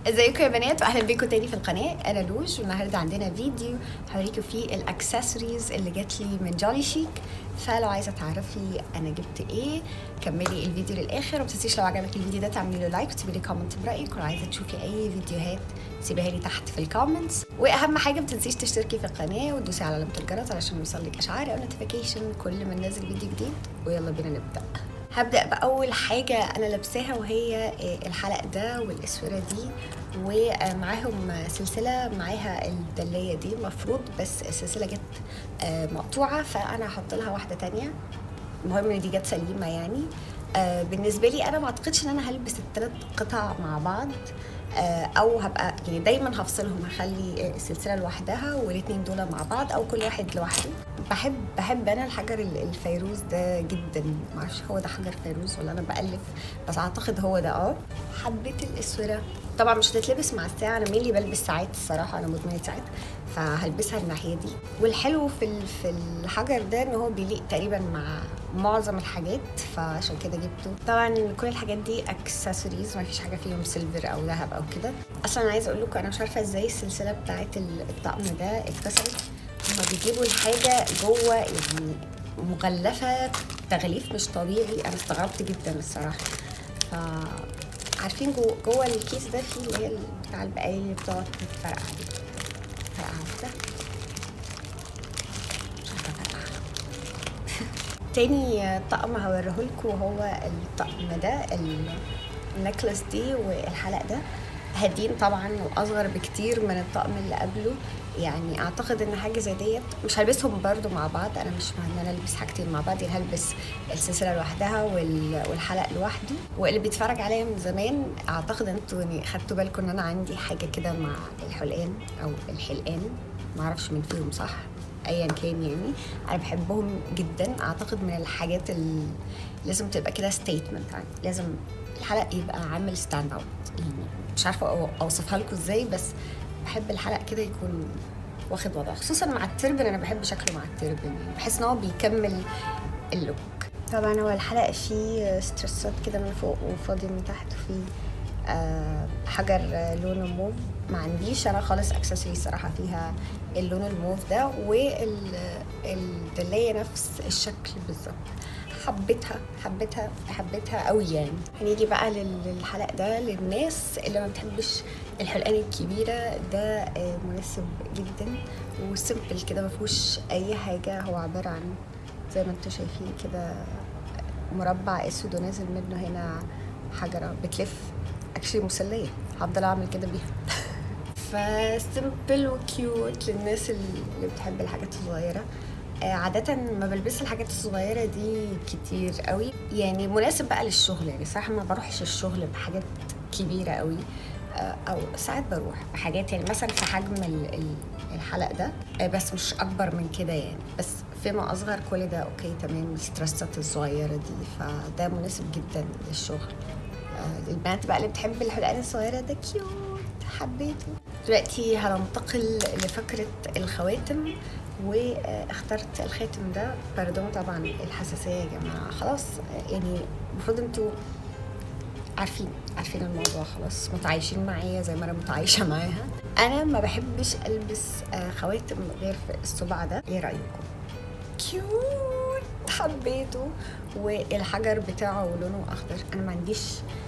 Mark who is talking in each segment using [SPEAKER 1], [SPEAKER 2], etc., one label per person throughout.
[SPEAKER 1] ازيكم يا بنات واهلا بيكم تاني في القناه انا لوج والنهارده عندنا فيديو هوريكم فيه الاكسسوارز اللي جات لي من جولي شيك فلو عايزه تعرفي انا جبت ايه كملي الفيديو للاخر وما تنسيش لو عجبك الفيديو ده تعملي له لايك وتسيبي لي كومنت برايك ولو عايزه تشوفي اي فيديوهات سيبيها لي تحت في الكومنتس واهم حاجه ما تنسيش تشتركي في القناه وتدوسي على علامه الجرس علشان يوصلك اشعار او نوتيفيكيشن كل ما ننزل فيديو جديد ويلا بينا نبدا هبدا باول حاجه انا لابساها وهي الحلق ده والاسوره دي ومعاهم سلسله معاها الدليه دي المفروض بس السلسله جت مقطوعه فانا هحط لها واحده تانية المهم ان دي جت سليمه يعني بالنسبه لي انا ما اعتقدش ان انا هلبس الثلاث قطع مع بعض او هبقى يعني دايما هفصلهم هخلي السلسله لوحدها والاثنين دول مع بعض او كل واحد لوحده بحب بحب انا الحجر الفيروز ده جدا معرفش هو ده حجر فيروز ولا انا بالف بس اعتقد هو ده اه حبيت الاسوره طبعا مش هتتلبس مع الساعه انا مينلي بلبس ساعات الصراحه انا مدمنه ساعات فهلبسها الناحيه دي والحلو في في الحجر ده ان هو بيليق تقريبا مع معظم الحاجات فعشان كده جبته طبعا كل الحاجات دي اكسسوارز ما فيش حاجه فيهم سيلفر او ذهب او كده اصلا انا عايزه اقول لكم انا مش عارفه ازاي السلسله بتاعت الطقم ده اتكسرت هما بيجيبوا الحاجه جوه يعني مغلفه تغليف مش طبيعي انا استغربت جدا الصراحه ف عارفين جوه, جوه الكيس ده فيه اللي هي بتاع البقايا اللي بتقعد تتفرقع دي فرقعه ده مش عارفه افرقعها تاني طقم هوريهولكوا هو الطقم ده النكلس دي والحلق ده هادين طبعا واصغر بكتير من الطقم اللي قبله يعني اعتقد ان حاجه زي ديت مش هلبسهم برضو مع بعض انا مش مع ان انا البس حاجتين مع بعض يعني هلبس السلسله لوحدها والحلق لوحده واللي بيتفرج عليا من زمان اعتقد انتوا يعني خدتوا بالكم ان انا عندي حاجه كده مع الحلقان او الحلقان معرفش من فيهم صح ايا كان يعني انا بحبهم جدا اعتقد من الحاجات اللي لازم تبقى كده ستيتمنت يعني لازم الحلق يبقى عامل ستاند اوت يعني مش عارفه اوصفها لكم ازاي بس بحب الحلق كده يكون واخد وضعه خصوصا مع التربن انا بحب شكله مع التربن يعني بحس ان هو بيكمل اللوك طبعا هو الحلق فيه ستريسات كده من فوق وفاضي من تحت وفيه آه حجر لونه موف ما عنديش انا خالص اكسسوري صراحه فيها اللون الموف ده والدليه نفس الشكل بالظبط حبيتها حبيتها حبيتها قوي يعني هنيجي بقى للحلق ده للناس اللي ما بتحبش الحلقان الكبيره ده مناسب جدا وسيمبل كده ما فيهوش اي حاجه هو عباره عن زي ما انتم شايفين كده مربع اسود ونازل منه هنا حجره بتلف اكشلي مسليه هفضل اعمل كده بيها فسيمبل وكيوت للناس اللي بتحب الحاجات الصغيره عادة ما بلبس الحاجات الصغيرة دي كتير قوي يعني مناسب بقى للشغل يعني صراحة ما بروحش الشغل بحاجات كبيرة قوي او ساعات بروح بحاجات يعني مثلا في حجم الحلق ده بس مش اكبر من كده يعني بس فيما اصغر كل ده اوكي تمام الستريسات الصغيرة دي فده مناسب جدا للشغل البنات بقى اللي بتحب الحلقان الصغيرة ده كيوت حبيته دلوقتي هننتقل لفكرة الخواتم واخترت الخاتم ده باردون طبعا الحساسيه يا جماعه خلاص يعني المفروض انتوا عارفين عارفين الموضوع خلاص متعايشين معايا زي ما انا متعايشه معاها انا ما بحبش البس خواتم غير في الصباع ده ايه رايكم كيوت حبيته والحجر بتاعه لونه اخضر انا ما عنديش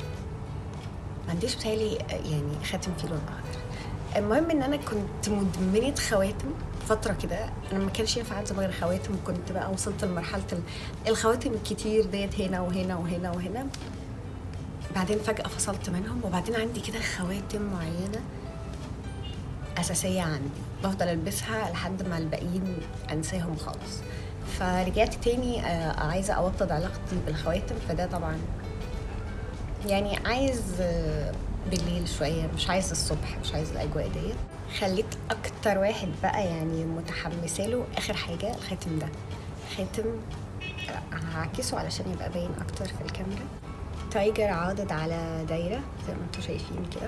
[SPEAKER 1] ما عنديش بتهيألي يعني خاتم فيه لون اخضر المهم ان انا كنت مدمنه خواتم فترة كده أنا ما كانش ينفع ألبس غير خواتم كنت بقى وصلت لمرحلة الخواتم الكتير ديت هنا وهنا وهنا وهنا بعدين فجأة فصلت منهم وبعدين عندي كده خواتم معينة أساسية عندي بفضل ألبسها لحد ما الباقيين أنساهم خالص فرجعت تاني عايزة أوطد علاقتي بالخواتم فده طبعا يعني عايز بالليل شوية مش عايز الصبح مش عايز الأجواء ديت خليت اكتر واحد بقى يعني متحمسه له اخر حاجه الخاتم ده خاتم هعكسه علشان يبقى باين اكتر في الكاميرا تايجر عاضد على دايره زي ما انتم شايفين كده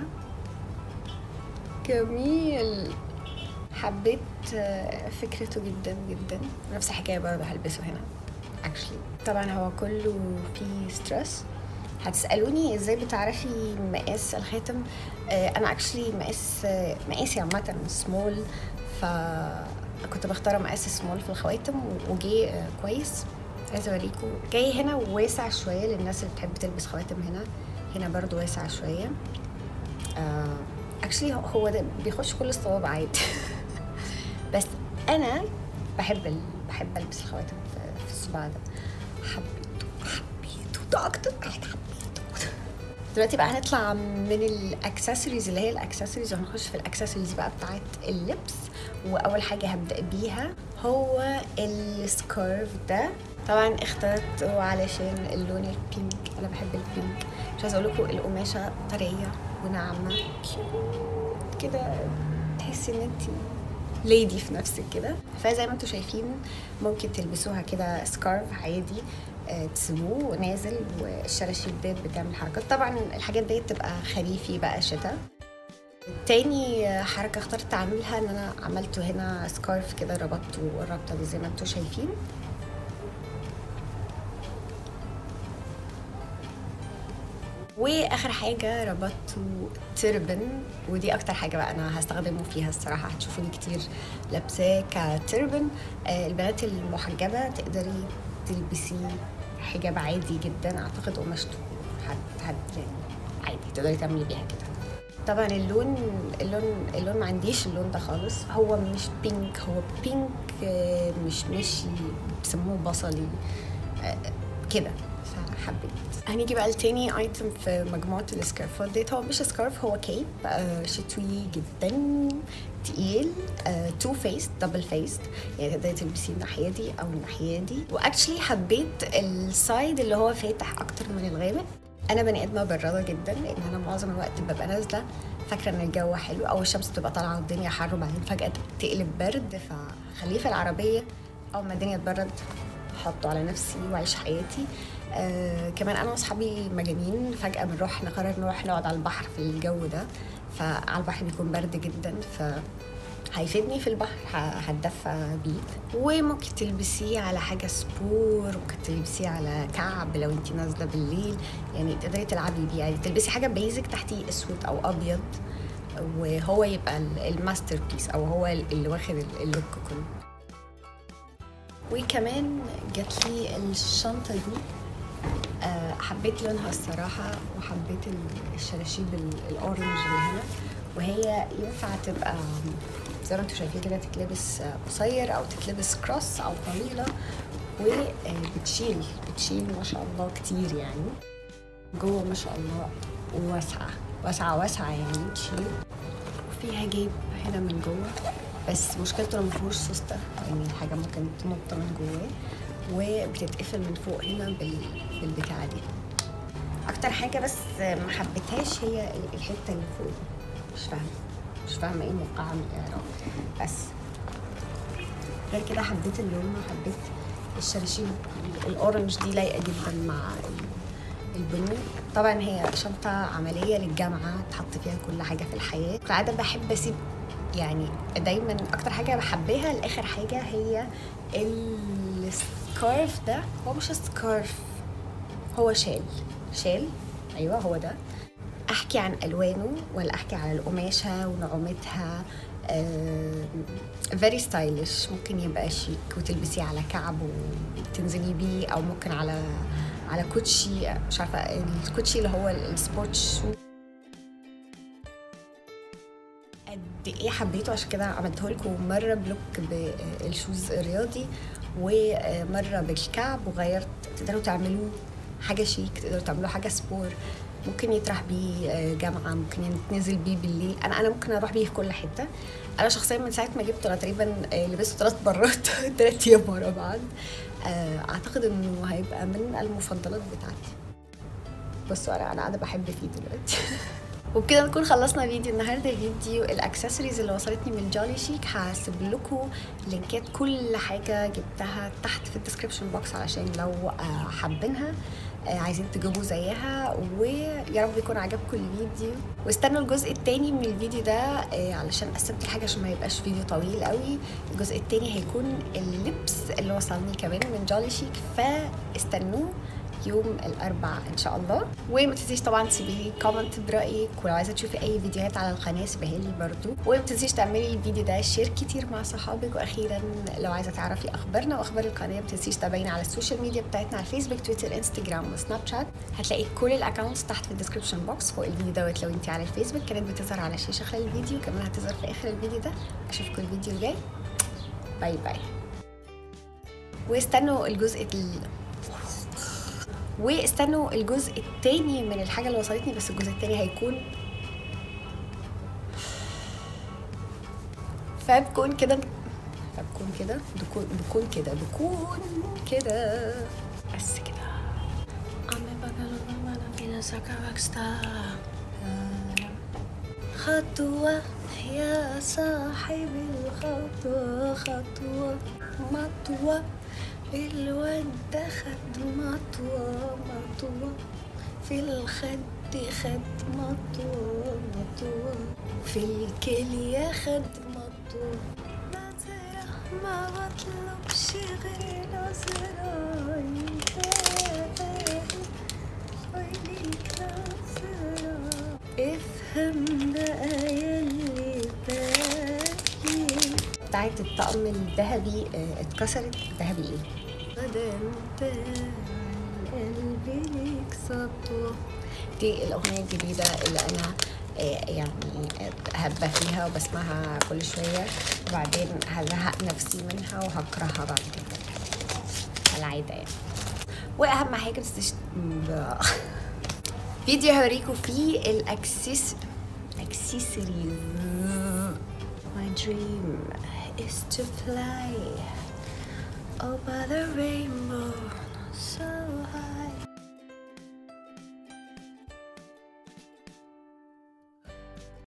[SPEAKER 1] جميل حبيت فكرته جدا جدا نفس الحكايه برضه هلبسه هنا اكشلي طبعا هو كله فيه ستريس هتسالوني ازاي بتعرفي مقاس الخاتم آه، انا اكشلي مقاس آه، مقاسي عامه سمول ف كنت بختار مقاس سمول في الخواتم وجي آه، كويس عايزه اوريكم جاي هنا واسع شويه للناس اللي بتحب تلبس خواتم هنا هنا برضو واسع شويه اكشلي هو ده بيخش كل الصوابع عادي بس انا بحب ال... بحب البس الخواتم في, في الصباع ده حبيته حبيته ده اكتر واحد حبيته دلوقتي بقى هنطلع من الاكسسوارز اللي هي الاكسسوارز وهنخش في الاكسسوارز بقى بتاعت اللبس واول حاجه هبدا بيها هو السكارف ده طبعا اخترته علشان اللون البينك انا بحب البينك مش عايزه اقول لكم القماشه طريه وناعمه كيوت كده تحسي ان انت ليدي في نفسك كده فزي ما انتم شايفين ممكن تلبسوها كده سكارف عادي آه، تسيبوه نازل والشراشيب ديت بتعمل حركات طبعا الحاجات ديت تبقى خريفي بقى شتاء تاني حركة اخترت اعملها ان انا عملته هنا سكارف كده ربطته الربطة دي زي ما انتم شايفين واخر حاجه ربطته تربن ودي اكتر حاجه بقى انا هستخدمه فيها الصراحه هتشوفوني كتير لابساه كتربن آه البنات المحجبه تقدري تلبسيه حجاب عادي جدا اعتقد قماشته هت هت يعني عادي تقدري تعملي بيها كده طبعا اللون اللون اللون ما عنديش اللون ده خالص هو مش بينك هو بينك آه، مش مشي بيسموه بصلي آه، كده فحبيت هنيجي بقى لتاني ايتم في مجموعه السكارفات ديت هو مش سكارف هو كيب آه شتوي جدا تقيل تو فيست دبل فيست يعني تقدري تلبسيه الناحيه دي او الناحيه دي واكشلي حبيت السايد اللي هو فاتح اكتر من الغامق انا بني ادمه براده جدا لان انا معظم الوقت ببقى نازله فاكره ان الجو حلو او الشمس بتبقى طالعه والدنيا حر وبعدين فجاه تقلب برد فخليه في العربيه اول ما الدنيا تبرد احطه على نفسي واعيش حياتي آه كمان انا واصحابي مجانين فجاه بنروح نقرر نروح نقعد على البحر في الجو ده فعلى البحر بيكون برد جدا ف هيفيدني في البحر ه- هتدفى بيه وممكن تلبسيه على حاجة سبور ممكن تلبسيه على كعب لو انت نازلة بالليل يعني تقدري تلعبي بيه يعني تلبسي حاجة بيزك تحتيه اسود او ابيض وهو يبقى ال- الماستر بيس او هو اللي واخد ال- اللوك كله وكمان جات لي الشنطة دي آه، حبيت لونها الصراحة وحبيت ال- الشراشيب ال- الأورنج اللي هنا وهي ينفع تبقى زي ما انتم شايفين كده تتلبس آه، قصير أو تتلبس كروس أو طويلة وبتشيل بتشيل ما شاء الله كتير يعني جوه ما شاء الله واسعة واسعة واسعة يعني تشيل وفيها جيب هنا من جوه بس مشكلته انه مفيهوش سوستة يعني الحاجة ممكن تنط من جواه وبتتقفل من فوق هنا بال... بالبتاعة دي أكتر حاجة بس ما حبيتهاش هي الحتة اللي فوق مش فاهمة مش فاهمة ايه موقعها من الإعراب بس غير كده حبيت اللون وحبيت الشراشيب الأورنج دي لايقة جدا مع ال- البني طبعا هي شنطة عملية للجامعة تحط فيها كل حاجة في الحياة العادة بحب أسيب يعني دايما أكتر حاجة بحبها لآخر حاجة هي السكارف ده هو مش سكارف هو شال شال أيوة هو ده أحكي عن ألوانه ولا أحكي عن القماشة ونعومتها فيري ستايلش ممكن يبقى شيك وتلبسيه على كعب وتنزلي بيه او ممكن على على كوتشي مش عارفه الكوتشي اللي هو السبورت شو قد ايه حبيته عشان كده عملته لكم مره بلوك بالشوز الرياضي ومره بالكعب وغيرت تقدروا تعملوه حاجه شيك تقدروا تعملوه حاجه سبور ممكن يطرح بيه جامعه ممكن يتنزل بيه بالليل انا انا ممكن اروح بيه في كل حته انا شخصيا من ساعه ما جبته انا تقريبا لبسته ثلاث مرات ثلاث ايام ورا بعض اعتقد انه هيبقى من المفضلات بتاعتي بصوا انا انا قاعده بحب فيه دلوقتي وبكده نكون خلصنا فيديو النهارده فيديو الاكسسوارز اللي وصلتني من جولي شيك هسيب لكم لينكات كل حاجه جبتها تحت في الديسكربشن بوكس علشان لو حابينها عايزين تجيبوا زيها ويا رب يكون عجبكم الفيديو واستنوا الجزء التاني من الفيديو ده علشان قسمت الحاجه عشان ما يبقاش فيديو طويل قوي الجزء التاني هيكون اللبس اللي وصلني كمان من جولي شيك فاستنوه يوم الاربعاء ان شاء الله وما تنسيش طبعا تسيبي لي كومنت برايك ولو عايزه تشوفي اي فيديوهات على القناه سيبيها لي برده وما تنسيش تعملي الفيديو ده شير كتير مع صحابك واخيرا لو عايزه تعرفي اخبارنا واخبار القناه ما تنسيش تابعينا على السوشيال ميديا بتاعتنا على الفيسبوك تويتر انستجرام وسناب شات هتلاقي كل الاكونتس تحت في الديسكربشن بوكس فوق الفيديو دوت لو انت على الفيسبوك كانت بتظهر على الشاشه خلال الفيديو كمان هتظهر في اخر الفيديو ده اشوفكم الفيديو الجاي باي باي واستنوا الجزء ال... واستنوا الجزء التاني من الحاجه اللي وصلتني بس الجزء التاني هيكون فبكون كده فبكون كده بكون بكون كده بكون كده بس كده خطوة يا صاحب الخطوة خطوة مطوة الود خد مطوة مطوة في الخد خد مطوة مطوة في الكلية خد مطوة نظرة ما بطلبش غير نظرة ويليك نظرة افهم بقى يلي باقي بتاعت الطقم الذهبي اه، اتكسرت ذهبي ايه؟ غدا انت قلبي ليك سطوة دي الأغنية الجديدة اللي أنا اه، يعني هبة فيها وبسمعها كل شوية وبعدين هزهق نفسي منها وهكرهها بعد كده كالعادة يعني وأهم حاجة متنسيش فيديو هوريكم فيه الاكسس اكسسوارز My dream is to fly over the rainbow so high